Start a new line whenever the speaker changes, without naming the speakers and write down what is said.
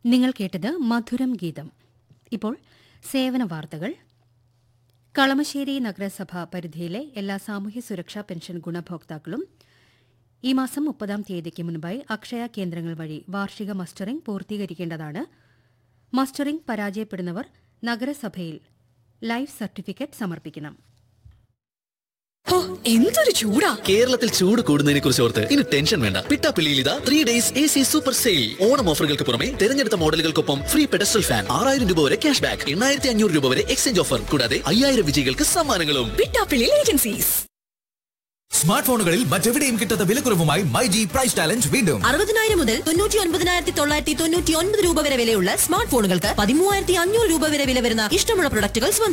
നിങ്ങൾ കേട്ടത് മധുരം ഗീതം ഇപ്പോൾ സേവന വാർത്തകൾ കളമശ്ശേരി നഗരസഭ പരിധിയിലെ എല്ലാ സാമൂഹ്യ സുരക്ഷാ പെൻഷൻ ഗുണഭോക്താക്കളും ഈ മാസം മുപ്പതാം തീയതിക്ക് മുൻപായി അക്ഷയ കേന്ദ്രങ്ങൾ വഴി വാർഷിക മസ്റ്ററിംഗ് പൂർത്തീകരിക്കേണ്ടതാണ് മസ്റ്ററിംഗ് പരാജയപ്പെടുന്നവർ നഗരസഭയിൽ ലൈഫ് സർട്ടിഫിക്കറ്റ് സമർപ്പിക്കണം
ഹോ, എന്തൊരു ചൂടാ
കേരളത്തിൽ ചൂട് കൂടുന്നതിനെ കുറിച്ച് ഓർത്ത് ഇനി ടെൻഷൻ വേണ്ട പിട്ടാപ്പിള്ളിയിൽ ഇതാ three days A C super sale Onam ഓഫറുകൾക്ക് പുറമെ തിരഞ്ഞെടുത്ത മോഡലുകൾക്കൊപ്പം ഫ്രീ പെഡസ്റ്റൽ ഫാൻ ആറായിരം രൂപ വരെ ക്യാഷ് ബാക്ക് എണ്ണായിരത്തി അഞ്ഞൂറ് രൂപ വരെ എക്സ്ചേഞ്ച് ഓഫർ കൂടാതെ അയ്യായിരം വിജയികൾക്ക് സമ്മാനങ്ങളും
പിട്ടാപ്പിള്ളി ഏജൻസീസ്
സ്മാർട്ട് ഫോണുകളിൽ മറ്റെവിടെയും കിട്ടാത്ത വിലക്കുറവുമായി മൈ ജി പ്രൈസ് ചാലഞ്ച് വീണ്ടും
അറുപതിനായിരം മുതൽ തൊണ്ണൂറ്റി ഒൻപതിനായിരത്തി തൊള്ളായിരത്തി തൊണ്ണൂറ്റി ഒൻപത് രൂപ വരെ വിലയുള്ള സ്മാർട്ട് ഫോണുകൾക്ക് പതിമൂവായിരത്തി അഞ്ഞൂറ് രൂപ വരെ വില വരുന്ന ഇഷ്ടമുള്ള പ്രൊഡക്റ്റുകൾ സ്വന്തം